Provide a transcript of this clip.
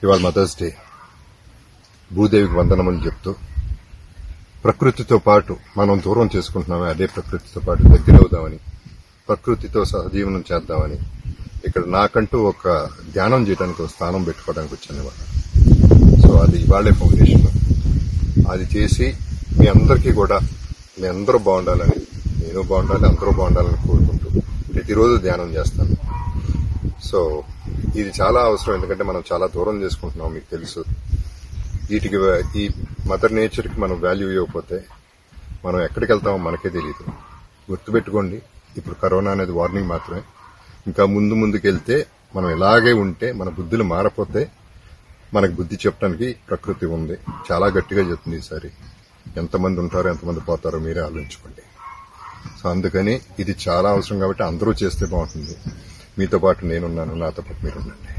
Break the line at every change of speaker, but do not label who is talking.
ఇవాళ mothers day భూదేవికి వందనమని చెప్తూ ప్రకృతితో పాటు మనం దూరం చేసుకుంటున్నామే అదే ప్రకృతితో పాటు దగ్గర అవుదామని ప్రకృతితో సహజీవనం చేద్దామని ఇక్కడ నాకంటూ ఒక ధ్యానం చేయడానికి ఒక స్థానం పెట్టుకోవడానికి వచ్చాను ఇవాళ సో అది ఇవాళే ఫౌండేషన్ అది చేసి మీ అందరికీ కూడా మీ అందరూ బాగుండాలని నేను బాగుండాలి అందరూ బాగుండాలని కోరుకుంటూ ప్రతిరోజు ధ్యానం చేస్తాను సో ఇది చాలా అవసరం ఎందుకంటే మనం చాలా దూరం చేసుకుంటున్నాం మీకు తెలుసు వీటికి వా- ఈ మదర్ నేచర్కి మనం వాల్యూ ఇవ్వకపోతే మనం ఎక్కడికి వెళ్తామో మనకే తెలియదు గుర్తుపెట్టుకోండి ఇప్పుడు కరోనా అనేది వార్నింగ్ మాత్రమే ఇంకా ముందు ముందుకు వెళ్తే మనం ఇలాగే ఉంటే మన బుద్ధులు మారపోతే మనకు బుద్ధి చెప్పడానికి ప్రకృతి ఉంది చాలా గట్టిగా చెప్తుంది ఈసారి ఎంతమంది ఉంటారో ఎంతమంది పోతారో మీరే ఆలోచించుకోండి సో అందుకని ఇది చాలా అవసరం కాబట్టి అందరూ చేస్తే బాగుంటుంది మీతో పాటు నేనున్నాను నాతో పాటు మీరుండండి